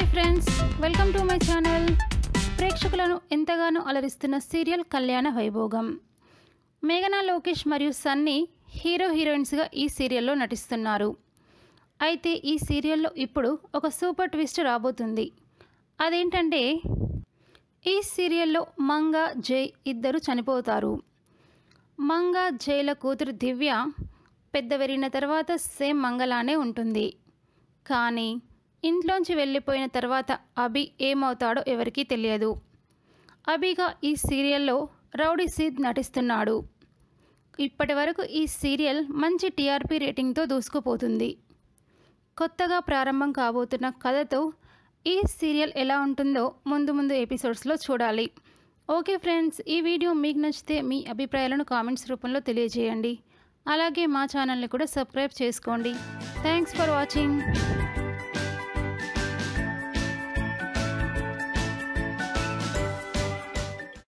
friends welcome to my channel ప్రేక్షకులను ఎంతగానో అలరిస్తున్న serial కళ్యాణ వైభోగం మేఘనా లోకేష్ మరియు సన్నీ హీరో హీరోయిన్స్గా ఈ సీరియల్లో నటిస్తున్నారు అయితే ఈ సీరియల్లో ఇప్పుడు ఒక సూపర్ ట్విస్ట్ రాబోతుంది అదేంటంటే ఈ సీరియల్లో మంగ జై ఇద్దరు చనిపోతారు మంగ జైల కూతురు దివ్య పెద్ద పెరిగిన తర్వాత సేమ్ మంగలానే ఉంటుంది కానీ ఇంట్లోంచి వెళ్ళిపోయిన తర్వాత అభి ఏమవుతాడో ఎవరికీ తెలియదు అభిగా ఈ సీరియల్లో రౌడీ సీద్ నటిస్తున్నాడు ఇప్పటి వరకు ఈ సీరియల్ మంచి టీఆర్పీ రేటింగ్తో దూసుకుపోతుంది కొత్తగా ప్రారంభం కాబోతున్న కథతో ఈ సీరియల్ ఎలా ఉంటుందో ముందు ముందు ఎపిసోడ్స్లో చూడాలి ఓకే ఫ్రెండ్స్ ఈ వీడియో మీకు నచ్చితే మీ అభిప్రాయాలను కామెంట్స్ రూపంలో తెలియజేయండి అలాగే మా ఛానల్ని కూడా సబ్స్క్రైబ్ చేసుకోండి థ్యాంక్స్ ఫర్ వాచింగ్